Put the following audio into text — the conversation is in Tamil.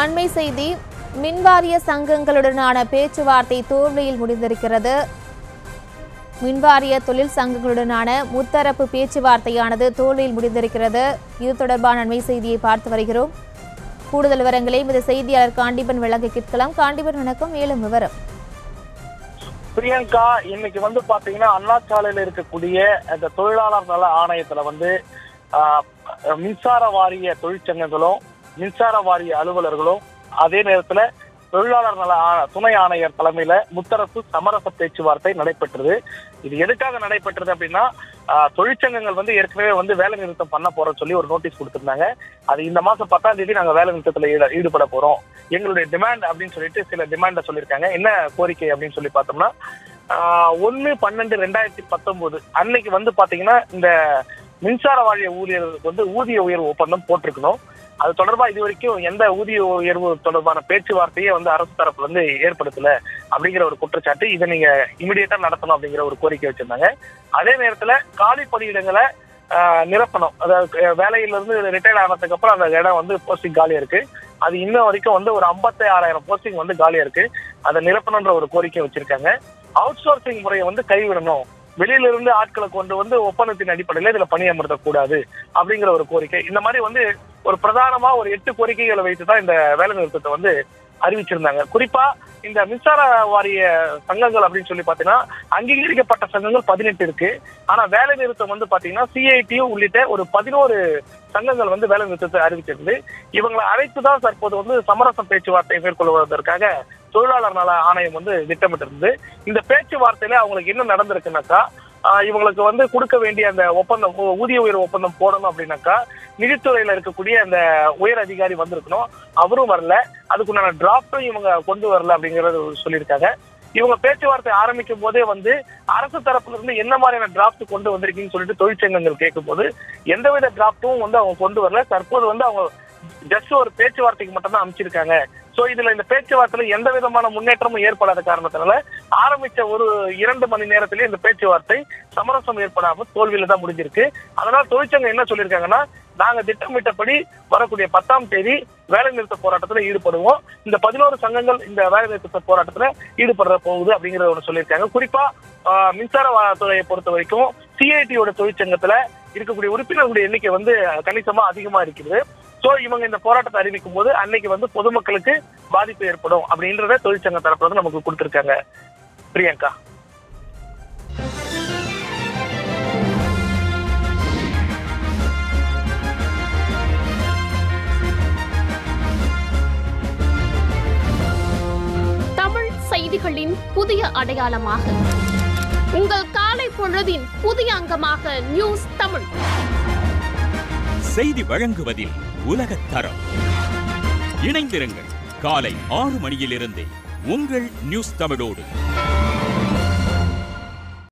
அண்மை செய்தி மின்வாரிய சங்கங்களுடனான பேச்சுவார்த்தை தோல்வியில் முடிந்திருக்கிறது மின்வாரிய தொழில் சங்கங்களுடனான முத்தரப்பு பேச்சுவார்த்தையானது தோல்வியில் முடிந்திருக்கிறது இது தொடர்பான அண்மை செய்தியை பார்த்து வருகிறோம் கூடுதல் விவரங்களை இந்த செய்தியாளர் காண்டிபன் விளங்க கேட்கலாம் காண்டிபன் வணக்கம் மேலும் விவரம் பிரியங்கா இன்னைக்கு வந்து பாத்தீங்கன்னா அண்ணா சாலையில இருக்கக்கூடிய அந்த தொழிலாளர் நல ஆணையத்துல வந்து ஆஹ், மின்சார வாரிய தொழிற்சங்கங்களும் மின்சார வாரிய அலுவலர்களும் அதே நேரத்துல தொழிலாளர் நல ஆ- துணை ஆணையர் தலைமையில முத்தரப்பு சமரச பேச்சுவார்த்தை நடைபெற்றது இது எதுக்காக நடைபெற்றது அப்படின்னா ஆஹ், தொழிற்சங்கங்கள் வந்து ஏற்கனவே வந்து வேலை நிறுத்தம் பண்ண போறோம்னு சொல்லி ஒரு நோட்டீஸ் கொடுத்திருந்தாங்க அது இந்த மாசம் பத்தாம் தேதி நாங்க வேலை நிறுத்தத்துல ஈடு- ஈடுபட போறோம் எங்களுடைய டிமாண்ட் அப்படின்னு சொல்லிட்டு சில டிமாண்ட சொல்லியிருக்காங்க என்ன கோரிக்கை அப்படின்னு சொல்லி பார்த்தோம்னா ஒன்னு பன்னெண்டு ரெண்டாயிரத்தி பத்தொன்பது அன்னைக்கு வந்து பாத்தீங்கன்னா இந்த மின்சார வாரிய ஊழியர்களுக்கு வந்து ஊதிய உயர்வு ஒப்பந்தம் போட்டிருக்கணும் அது தொடர்பா இது வரைக்கும் எந்த ஊதிய உயர்வு தொடர்பான பேச்சுவார்த்தையே வந்து அரசு தரப்புல இருந்து ஏற்படுத்தல அப்படிங்கிற ஒரு குற்றச்சாட்டு இதை நீங்க இமிடியேட்டா நடத்தணும் அப்படிங்கிற ஒரு கோரிக்கை வச்சிருந்தாங்க அதே நேரத்துல காலி பணியிடங்களை ஆஹ், நிரப்பணும் அதாவது அஹ், வேலையில இருந்து ரிட்டையர்ட் ஆனதுக்கு அப்புறம் அந்த இடம் வந்து போஸ்டிங் காலியா இருக்கு அது இன்ன வரைக்கும் வந்து ஒரு ஐம்பத்தி ஆறாயிரம் போஸ்டிங் வந்து காலியா இருக்கு அதை நிரப்பணுன்ற ஒரு கோரிக்கை வச்சிருக்காங்க அவுட் சோர்சிங் முறையை வந்து கைவிடணும் வெளியில இருந்து ஆட்களை கொண்டு வந்து ஒப்பந்தத்தின் அடிப்படையில இதுல பணியமர்த்த கூடாது அப்படிங்கிற ஒரு கோரிக்கை இந்த மாதிரி வந்து ஒரு பிரதானமா ஒரு எட்டு கோரிக்கைகளை வைத்து தான் இந்த வேலை நிறுத்தத்தை வந்து அறிவிச்சிருந்தாங்க குறிப்பா இந்த மின்சார வாரிய சங்கங்கள் அப்படின்னு சொல்லி பாத்தீங்கன்னா அங்கீகரிக்கப்பட்ட சங்கங்கள் பதினெட்டு இருக்கு ஆனா வேலை நிறுத்தம் வந்து பாத்தீங்கன்னா சிஐடியும் உள்ளிட்ட ஒரு பதினோரு சங்கங்கள் வந்து வேலை நிறுத்தத்தை அறிவிச்சிருந்து இவங்களை அழைத்து தான் தற்போது வந்து சமரச பேச்சுவார்த்தை மேற்கொள்வதற்காக தொழிலாளர் நல ஆணையம் வந்து திட்டமிட்டிருந்து இந்த பேச்சுவார்த்தையில அவங்களுக்கு என்ன நடந்திருக்குனாக்கா ஆஹ் இவங்களுக்கு வந்து கொடுக்க வேண்டிய அந்த ஒப்பந்தம் ஊ- ஊதிய உயர்வு ஒப்பந்தம் போடணும் அப்படின்னாக்கா நிதித்துறையில இருக்கக்கூடிய அந்த உயர் அதிகாரி வந்திருக்கணும் அவரும் வரல அதுக்குண்டான டிராப்டும் இவங்க கொண்டு வரல அப்படிங்கறது சொல்லியிருக்காங்க இவங்க பேச்சுவார்த்தை ஆரம்பிக்கும் போதே வந்து அரசு தரப்புல இருந்து என்ன மாதிரியான டிராப்ட் கொண்டு வந்திருக்கீங்கன்னு சொல்லிட்டு தொழிற்சங்கங்கள் கேட்கும்போது எந்தவித டிராப்டும் வந்து அவங்க கொண்டு வரல தற்போது வந்து அவங்க ஜஸ்ட் ஒரு பேச்சுவார்த்தைக்கு மட்டும் தான் அமைச்சிருக்காங்க சோ இதுல இந்த பேச்சுவார்த்தையில எந்த விதமான முன்னேற்றமும் ஏற்படாத காரணத்தினால ஆரம்பிச்ச ஒரு இரண்டு மணி நேரத்திலேயே இந்த பேச்சுவார்த்தை சமரசம் ஏற்படாம தோல்வியில தான் முடிஞ்சிருக்கு அதனால தொழிற்சங்கம் என்ன சொல்லியிருக்காங்கன்னா நாங்க திட்டமிட்டபடி வரக்கூடிய பத்தாம் தேதி வேலை நிறுத்த போராட்டத்துல ஈடுபடுவோம் இந்த பதினோரு சங்கங்கள் இந்த வேலை நிறுத்த போராட்டத்துல ஈடுபடுற போகுது அப்படிங்கறத ஒண்ணு சொல்லியிருக்காங்க குறிப்பா ஆஹ், மின்சார வா- துறையை பொறுத்த வரைக்கும் சிஐடியோட தொழிற்சங்கத்துல இருக்கக்கூடிய உறுப்பினர்களுடைய எண்ணிக்கை வந்து கணிசமா அதிகமா இருக்குது சோ இவங்க இந்த போராட்டத்தை அறிவிக்கும் போது அன்னைக்கு வந்து பொதுமக்களுக்கு பாதிப்பு ஏற்படும் அப்படின்றத தொழிற்சங்க தரப்புல இருந்து நமக்கு கொடுத்திருக்காங்க பிரியங்கா தமிழ் செய்திகளின் புதிய அடையாளமாக உங்கள் காலை பொழுதின் புதிய அங்கமாக நியூஸ் தமிழ் செய்தி வழங்குவதில் உலகத் தரம் இணைந்திருங்கள் காலை ஆறு மணியிலிருந்தே உங்கள் நியூஸ் தமிழோடு